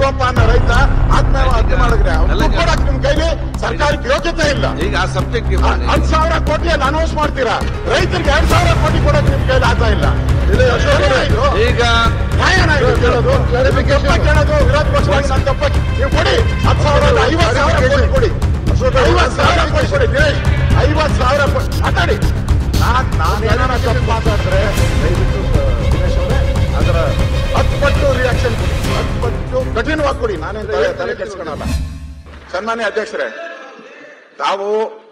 ಶಿವಪ್ಪ ಅನ್ನೋ ರೈತ ಆತ್ಮಹತ್ಯೆ ಮಾಡಿದ್ರೆ ಅವ್ನು ಅಲ್ಲ, ಈಗ- ಕೊಡಕ್ ನಿಮ್ ಕೈಲಿ ಸರ್ಕಾರಕ್ಕೆ ಯೋಗ್ಯತೆ ಇಲ್ಲ ಈಗ ಆ ಸಬ್ಜೆಕ್ಟ್ ಹತ್ತು ಸಾವಿರ ಕೋಟಿಯಲ್ಲಿ ಅನೌನ್ಸ್ ಮಾಡ್ತೀರಾ ರೈತರಿಗೆ ಎರಡ್ ಸಾವಿರ ಕೋಟಿ ಕೊಡಕ್ ನಿಮ್ ಕೈಲಿ ಆಗ್ತಾ ಇಲ್ಲ ಇದು ಅಶೋಕ್ ಇದು ಈಗ ನ್ಯಾಯನ ಇದು ಕೇಳೋದು ನಿಮ್ಗೆ ತಪ್ಪ ಕೇಳೋದು ವಿರೋಧ ಪಕ್ಷವಾಗಿ ನಾನು ತಪ್ಪ ನೀವು ಕೊಡಿ ಹತ್ತು ಸಾವಿರ ಅಲ್ಲ, ಐವತ್ತು ಸಾವಿರ ಕೋಟಿ ಕೊಡಿ ಐವತ್ತು ಸಾವಿರ ಕೋಟಿ ಕೊಡಿ ದಿನೇಶ್ ಐವತ್ತು ಸಾವಿರ ಕೋಟಿ ಮಾತಾಡಿ ನಾನ್ ನಾನೇನಾರ ತಪ್ಪು ಮಾತಾಡಿದ್ರೆ ದಯವಿಟ್ಟು ದಿನೇಶ್ ಅವರೇ ಅದರ ಹತ್ತು ಪಟ್ಟು ರಿಯಾಕ್ಷನ್ ಕೊಡಿ ಹತ್ತು ಪಟ್ಟು ಕಠಿಣವಾಗಿ ಕೊಡಿ ನಾನೇನ್ ತಲೆ ತಲೆ ಕೆಡ್ಸ್ಕೊಳಲ್ಲ ಸನ್ಮಾನ್ಯ ಅಧ್ಯಕ್ಷರೇ ತಾವು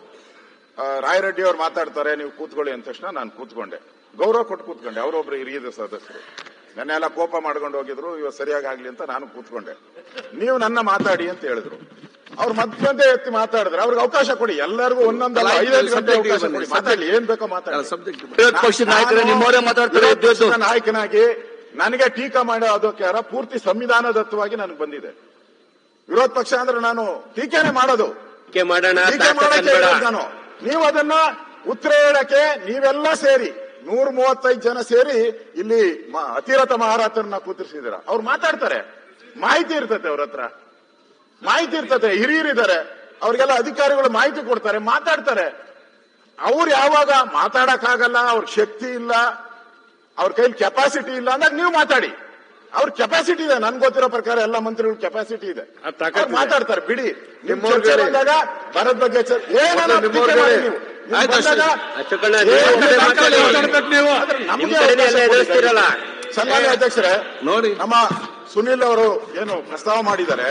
ಆ, ರಾಯರೆಡ್ಡಿ ಅವ್ರು ಮಾತಾಡ್ತಾರೆ ನೀವು ಕೂತ್ಕೊಳ್ಳಿ ಅಂದ ತಕ್ಷಣ ನಾನು ಕೂತ್ಕೊಂಡೆ ಗೌರವ ಕೊಟ್ಟು ಕೂತ್ಕೊಂಡೆ ಅವರೊಬ್ರು ಹಿರಿಯ ಸದಸ್ಯರು ನನ್ನೆಲ್ಲ ಕೋಪ ಮಾಡ್ಕೊಂಡು ಹೋಗಿದ್ರು ಇವತ್ತು ಸರಿಯಾಗಿ ಆಗ್ಲಿ ಅಂತ ನಾನು ಕೂತ್ಕೊಂಡೆ ನೀವು ನನ್ನ ಮಾತಾಡಿ ಅಂತ ಹೇಳಿದ್ರು ಅವ್ರು ಮಧ್ಯೆ ಎತ್ತಿ ಮಾತಾಡಿದ್ರೆ ಅವ್ರಿಗೆ ಅವಕಾಶ ಕೊಡಿ ಎಲ್ಲರಿಗೂ ಒಂದೊಂದಲ್ಲ ಅಲ್ಲ, ಐದೈದು ಗಂಟೆ subject ಅವಕಾಶ ಬನ್ನಿ, ಕೊಡಿ ಮಾತಾಡ್ಲಿ ಏನ್ ಬೇಕೋ ಮಾತಾಡಿ ಸಬ್ಜೆಕ್ಟ್ ವಿರೋಧ ಪಕ್ಷದ ನಾಯಕರೇ ನಿಮ್ಮವರೇ ಮಾತಾಡ್ತಾರೆ ವಿರೋಧ ಎದ್ದು ಎದ್ದು. ಪಕ್ಷದ ನಾಯಕನಾಗಿ ನನಗೆ ಟೀಕಾ ಮಾಡೋ ಅದಕ್ಕಾರ ಪೂರ್ತಿ ಸಂವಿಧಾನದತ್ತವಾಗಿ ನನಗೆ ಬಂದಿದೆ ವಿರೋಧ ಪಕ್ಷ ಅಂದ್ರೆ ನಾನು ಟೀಕೆನೆ ಮಾಡೋದು ಟೀಕೆ ಮಾಡೋಣ ಟೀಕೆ ತಾಕತ್ ಮಾಡಕ್ಕೆ ಅನ್ಬೇಡ. ಹೇಳೋದು ನಾನು ನೀವು ಅದನ್ನ ಉತ್ತರ ಹೇಳಕ್ಕೆ ನೀವೆಲ್ಲ ಸೇರಿ ನೂರ ಮೂವತ್ತೈದು ಜನ ಸೇರಿ ಇಲ್ಲಿ ಮ- ಅತಿರಥ ಮಹಾರಾಜರನ್ನ ಕೂತಿರ್ಸಿದಿರ ಅವ್ರು ಮಾತಾಡ್ತಾರೆ ಮಾಹಿತಿ ಇರ್ತತೆ ಅವ್ರ ಹತ್ರ ಮಾಹಿತಿ ಇರ್ತತೆ ಹಿರಿಯರಿದ್ದಾರೆ ಅವ್ರಿಗೆಲ್ಲ ಅಧಿಕಾರಿಗಳು ಮಾಹಿತಿ ಕೊಡ್ತಾರೆ ಮಾತಾಡ್ತಾರೆ ಅವ್ರು ಯಾವಾಗ ಮಾತಾಡಕ್ಕಾಗಲ್ಲ ಅವ್ರ ಶಕ್ತಿ ಇಲ್ಲ ಅವ್ರ ಕೈಲಿ ಕೆಪಾಸಿಟಿ ಇಲ್ಲ ಅಂದಾಗ ನೀವು ಮಾತಾಡಿ ಅವ್ರ ಕೆಪಾಸಿಟಿ ಇದೆ ನನ್ಗೆ ಗೊತ್ತಿರೋ ಪ್ರಕಾರ ಎಲ್ಲ ಮಂತ್ರಿಗಳ ಕೆಪಾಸಿಟಿ ಇದೆ ಆ ತಾಕತ್ತು ಅವ್ರು ಇದೆ. ಮಾತಾಡ್ತಾರೆ ಬಿಡಿ ನಿಮ್ ನಿಮ್ಮವ್ರ್ ಚರ್ಚೆ ಬೇರೆ. ಬಂದಾಗ ಬರದ ಬಗ್ಗೆ ಚರ್- ಏನಾದ್ರು ನಿಮ್ಮವ್ರ್ ಟೀಕೆ ಮಾಡಿ ಬೇರೆ. ನೀವು. ನೀವು ಆಯ್ತು ಅಷ್ಟೇ. ಬಂದಾಗ ಅಶೋಕಣ್ಣ, ಏನ್ ನೀವು ಒಬ್ಬರೇ ಬೇಕಾದ್ರೂ ಮಾತಾಡಿ. ಮಾತಾಡ್ಬೇಕು ನೀವು. ಆದ್ರೆ ನಿಮ್ ನಮ್ಗೆ ಕಡೆನೇ ಅವಕಾಶ ಎಲ್ಲ ಕೊಡಿ. ಎದುರಿಸ್ತೀರಲ್ಲ. ಸನ್ಮಾನ್ಯ ಅಧ್ಯಕ್ಷರೇ ನೋಡಿ. ನಮ್ಮ ಸುನಿಲ್ ಅವರು ಏನು ಪ್ರಸ್ತಾವ ಮಾಡಿದ್ದಾರೆ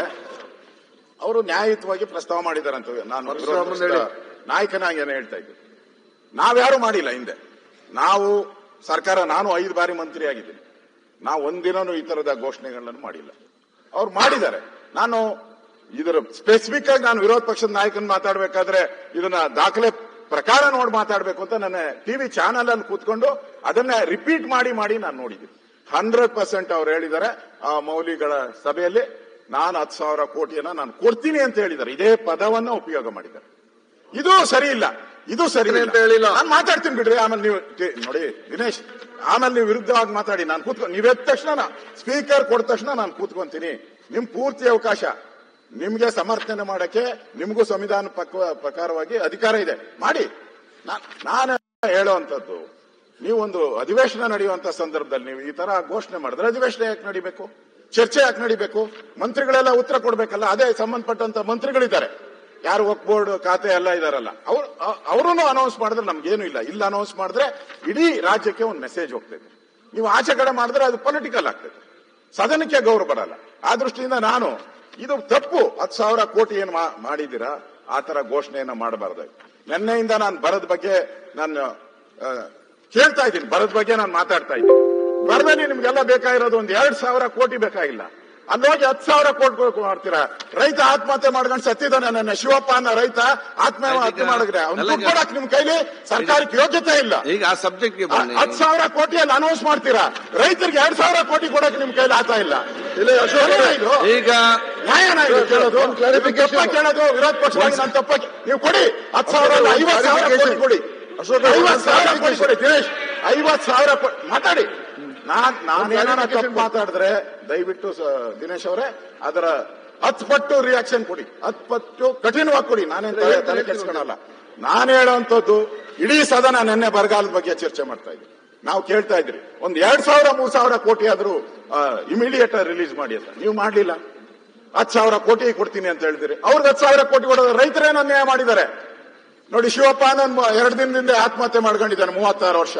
ಅವರು ನ್ಯಾಯಯುತವಾಗಿ ಪ್ರಸ್ತಾವ ಮಾಡಿದ್ದಾರೆ ಅಂತ ನಾನು ವಿರೋಧ ಪಕ್ಷದ ನಾಯಕನಾಗಿ ಏನು ಹೇಳ್ತಾ ಇದ್ದೀನಿ ನಾವ್ಯಾರು ಮಾಡಿಲ್ಲ ಹಿಂದೆ ನಾವು ಸರ್ಕಾರ ನಾನು ಐದು ಬಾರಿ ಮಂತ್ರಿ ಆಗಿದ್ದೀನಿ ನಾವು ಒಂದಿನೂ ಈ ತರದ ಘೋಷಣೆಗಳನ್ನು ಮಾಡಿಲ್ಲ ಅವ್ರು ಮಾಡಿದ್ದಾರೆ ನಾನು ಇದರ ಸ್ಪೆಸಿಫಿಕ್ ಆಗಿ ನಾನು ವಿರೋಧ ಪಕ್ಷದ ನಾಯಕನ ಮಾತಾಡಬೇಕಾದ್ರೆ ಇದನ್ನ ದಾಖಲೆ ಪ್ರಕಾರ ನೋಡಿ ಮಾತಾಡಬೇಕು ಅಂತ ನನ್ನ ಟಿವಿ ಚಾನಲ್ ಅಲ್ಲಿ ಕೂತ್ಕೊಂಡು ಅದನ್ನ ರಿಪೀಟ್ ಮಾಡಿ ಮಾಡಿ ನಾನು ನೋಡಿದ್ದೀನಿ ಹಂಡ್ರೆಡ್ ಪರ್ಸೆಂಟ್ ಅವ್ರು ಹೇಳಿದ್ದಾರೆ ಆ ಮೌಲಿಗಳ ಸಭೆಯಲ್ಲಿ ನಾನು ಹತ್ತು ಸಾವಿರ ಕೋಟಿಯನ್ನ ನಾನು ಕೊಡ್ತೀನಿ ಅಂತ ಹೇಳಿದ್ದಾರೆ ಇದೇ ಪದವನ್ನ ಉಪಯೋಗ ಮಾಡಿದ್ದಾರೆ ಇದು ಸರಿ ಇಲ್ಲ ಇದು ಸರಿ ಇಲ್ಲ. ಅಂತ ಹೇಳಿಲ್ಲ. ನಾನು ಮಾತಾಡ್ತೀನಿ ಬಿಡ್ರಿ ಆಮೇಲೆ ನೀವು ಟಿ- ನೋಡಿ ದಿನೇಶ್ ಆಮೇಲೆ ನೀವು ವಿರುದ್ಧವಾಗಿ ಮಾತಾಡಿ ನಾನು ಕೂತ್ಕೊ ನೀವ್ ಎದ್ದ ತಕ್ಷಣ ಸ್ಪೀಕರ್ ಕೊಟ್ಟ ತಕ್ಷಣ ನಾನು ಕೂತ್ಕೊಂತೀನಿ ನಿಮ್ ಪೂರ್ತಿ ಅವಕಾಶ ನಿಮ್ಗೆ ಸಮರ್ಥನೆ ಮಾಡಕ್ಕೆ ನಿಮ್ಗೂ ಸಂವಿಧಾನ ಪಕ್ವ ಪ್ರಕಾರವಾಗಿ ಅಧಿಕಾರ ಇದೆ ಮಾಡಿ ನಾ- ನಾನು ಹೇಳುವಂತದ್ದು ನೀವೊಂದು ಅಧಿವೇಶನ ನಡೆಯುವಂತ ಸಂದರ್ಭದಲ್ಲಿ ನೀವು ಈ ತರ ಘೋಷಣೆ ಮಾಡಿದ್ರೆ ಅಧಿವೇಶನ ಯಾಕೆ ನಡಿಬೇಕು ಚರ್ಚೆ ಯಾಕೆ ನಡಿಬೇಕು ಮಂತ್ರಿಗಳೆಲ್ಲ ಉತ್ತರ ಕೊಡ್ಬೇಕಲ್ಲ ಅದೇ ಸಂಬಂಧಪಟ್ಟಂತ ಮಂತ್ರಿಗಳಿದ್ದಾರೆ ಯಾರು ವಕ್ ಬೋರ್ಡ್ ಖಾತೆ ಎಲ್ಲ ಇದಾರಲ್ಲ ಅವ್ರು ಅವರು ಅನೌನ್ಸ್ ಮಾಡಿದ್ರೆ ನಮ್ಗೇನು ಇಲ್ಲ ಇಲ್ಲ ಅನೌನ್ಸ್ ಮಾಡಿದ್ರೆ ಇಡೀ ರಾಜ್ಯಕ್ಕೆ ಒಂದು ಮೆಸೇಜ್ ಹೋಗ್ತದೆ ನೀವು ಆಚೆ ಕಡೆ ಮಾಡಿದ್ರೆ ಅದು ಪೊಲಿಟಿಕಲ್ ಆಗ್ತದೆ ಸದನಕ್ಕೆ ಗೌರವ ಬರಲ್ಲ ಆ ದೃಷ್ಟಿಯಿಂದ ನಾನು ಇದು ತಪ್ಪು ಹತ್ತು ಸಾವಿರ ಕೋಟಿ ಏನು ಮಾ- ಮಾಡಿದ್ದೀರಾ ಆ ತರ ಘೋಷಣೆಯನ್ನ ಮಾಡಬಾರ್ದಾಯ್ತು ನಿನ್ನೆಯಿಂದ ನಾನು ಬರದ ಬಗ್ಗೆ ನಾನು ಆ, ಕೇಳ್ತಾ ಇದ್ದೀನಿ ಬರದ ಬಗ್ಗೆ ನಾನು ಮಾತಾಡ್ತಾ ಇದ್ದೀನಿ ಬರದಲ್ಲಿ ನಿಮ್ಗೆಲ್ಲ ಬೇಕಾಗಿರೋದು ಒಂದು ಎರಡ್ ಸಾವಿರ ಕೋಟಿ ಬೇಕಾಗಿಲ್ಲ ಅಲ್ಲಿ ಹೋಗಿ ಹತ್ತು ಸಾವಿರ ಕೋಟಿ ಮಾಡ್ತೀರಾ ರೈತ ಆತ್ಮಹತ್ಯೆ ಮಾಡ್ಕೊಂಡು ಸತ್ತಿದ್ದಾನೆ ನನ್ನ ಶಿವಪ್ಪ ಅನ್ನೋ ರೈತ ಆತ್ಮಹತ್ಯೆ ಮಾಡಿದ್ರೆ ಅವ್ನು ಅಲ್ಲ, ದುಡ್ಡು ಕೊಡಕ್ ನಿಮ್ ಕೈಲಿ ಸರ್ಕಾರಕ್ಕೆ ಯೋಗ್ಯತೆ ಇಲ್ಲ ಈಗ ಆ ಸಬ್ಜೆಕ್ಟ್ಗೆ ಬನ್ನಿ ಹತ್ತು ಸಾವಿರ ಕೋಟಿಯಲ್ಲಿ ಅನೌನ್ಸ್ ಮಾಡ್ತೀರಾ ರೈತರಿಗೆ ಎರಡ್ ಸಾವಿರ ಕೋಟಿ ಕೊಡಕ್ಕೆ ನಿಮ್ ಕೈಲಿ ಆಗ್ತಾ ಇಲ್ಲ ಸರಿನಾ ಇದು ಈಗ ನ್ಯಾಯನ ಇದು ಕೇಳೋದು ನಿಮ್ಗೆ ತಪ್ಪ ಕೇಳೋದು ವಿರೋಧ ಪಕ್ಷವಾಗಿ ನಾನು ತಪ್ಪ ನೀವು ಕೊಡಿ ಹತ್ತು ಸಾವಿರ ಅಲ್ಲ, ಐವತ್ತು ಸಾವಿರ ಕೋಟಿ ಕೊಡಿ ಐವತ್ತು ಸಾವಿರ ಕೋಟಿ ಕೊಡಿ ದಿನೇಶ್ ಐವತ್ತು ಸಾವಿರ ಕೋಟಿ ಮಾತಾಡಿ ನಾನ್ ನಾನೇನಾನ ತಪ್ಪು ಮಾತಾಡಿದ್ರೆ ದಯವಿಟ್ಟು ಸ- ದಿನೇಶ್ ಅವರೇ ಅದರ ಹತ್ತು ಪಟ್ಟು ರಿಯಾಕ್ಷನ್ ಕೊಡಿ ಹತ್ತು ಪಟ್ಟು ಕಠಿಣವಾಗಿ ಕೊಡಿ ನಾನೇನ್ ತಲೆ ತಲೆ ಕೆಡ್ಸ್ಕೊಳಲ್ಲ ನಾನು ಹೇಳುವಂತದ್ದು ಇಡೀ ಸದನ ನಿನ್ನೆ ಬರಗಾಲದ ಬಗ್ಗೆ ಚರ್ಚೆ ಮಾಡ್ತಾ ಇದ್ವಿ ನಾವು ಕೇಳ್ತಾ ಇದ್ರಿ ಒಂದ್ ಎರಡ್ ಸಾವಿರ ಮೂರ್ ಸಾವಿರ ಕೋಟಿ ಆದ್ರೂ ಇಮಿಡಿಯೇಟ್ ರಿಲೀಸ್ ಮಾಡಿ ಅಂತ ನೀವು ಮಾಡ್ಲಿಲ್ಲ ಹತ್ತು ಸಾವಿರ ಕೋಟಿ ಕೊಡ್ತೀನಿ ಅಂತ ಹೇಳಿದಿರಿ ಅವ್ರಿಗೆ ಹತ್ತು ಸಾವಿರ ಕೋಟಿ ಕೊಡೋದು ರೈತರೇನು ಅನ್ಯಾಯ ಮಾಡಿದ್ದಾರೆ ನೋಡಿ ಶಿವಪ್ಪ ಅನ್ನೋನ್ ಎರಡು ದಿನದಿಂದ ಆತ್ಮಹತ್ಯೆ ಮಾಡ್ಕೊಂಡಿದ್ದಾನೆ ಮೂವತ್ತಾರು ವರ್ಷ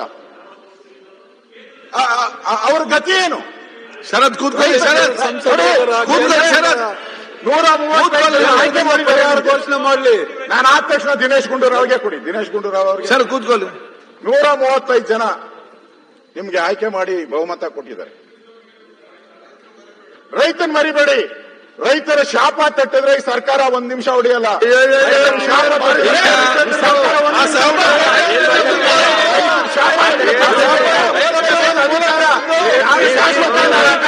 ಆ- ಆ- ಆ- ಅವ್ರ ಗತಿ ಏನು ಶರತ್ ಕೂತ್ಕೊಳ್ಳಿ ಶರತ್ ನೋಡಿ, ಕೂತ್ಕೊಳ್ಳಿ ಶರತ್ ನೂರ ಮೂವತ್ತೈದು ಜನ ಆಯ್ಕೆ ಮಾಡಿದ್ದಾರೆ ಅವ್ರಿಗೆ. ಘೋಷಣೆ ಮಾಡ್ಲಿ ನಾನು ಆದ ತಕ್ಷಣ ದಿನೇಶ್ ಗುಂಡೂರಾವ್ ಅವ್ರಿಗೆ ಕೊಡಿ ದಿನೇಶ್ ಗುಂಡೂರಾವ್ ಅವ್ರಿಗೆ ಸರ್ ಕೂತ್ಕೊಳ್ಳಿ ನೂರ ಮೂವತ್ತೈದು ಜನ ನಿಮ್ಗೆ ಆಯ್ಕೆ ಮಾಡಿ ಬಹುಮತ ಕೊಟ್ಟಿದ್ದಾರೆ ರೈತನ್ ಮರಿಬೇಡಿ ರೈತರ ಶಾಪ ತಟ್ಟಿದ್ರೆ ಈ ಸರ್ಕಾರ ಒಂದ್ ನಿಮಿಷ ಹೊಡೆಯಲ್ಲ ರೈತರ ಶಾಪ ತಟ್ಟಿದ್ರೆ ಈ ಸರ್ಕಾರ ಒಂದ್ ನಿಮಿಷ ಹೊಡೆಯಲ್ಲ. ರೈತರ ಶಾಪ ತಟ್ಟಿದ್ರೆ ಅಧಿಕಾರ ಯಾರು ಶಾಶ್ವತ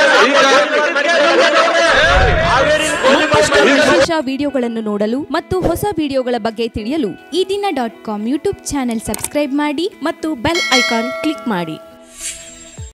ಹೊಸ ವಿಡಿಯೋಗಳನ್ನು ನೋಡಲು ಮತ್ತು ಹೊಸ ವಿಡಿಯೋಗಳ ಬಗ್ಗೆ ತಿಳಿಯಲು ಈ ದಿನ dot com YouTube channel subscribe ಮಾಡಿ ಮತ್ತು ಬೆಲ್ ಐಕಾನ್ ಕ್ಲಿಕ್ ಮಾಡಿ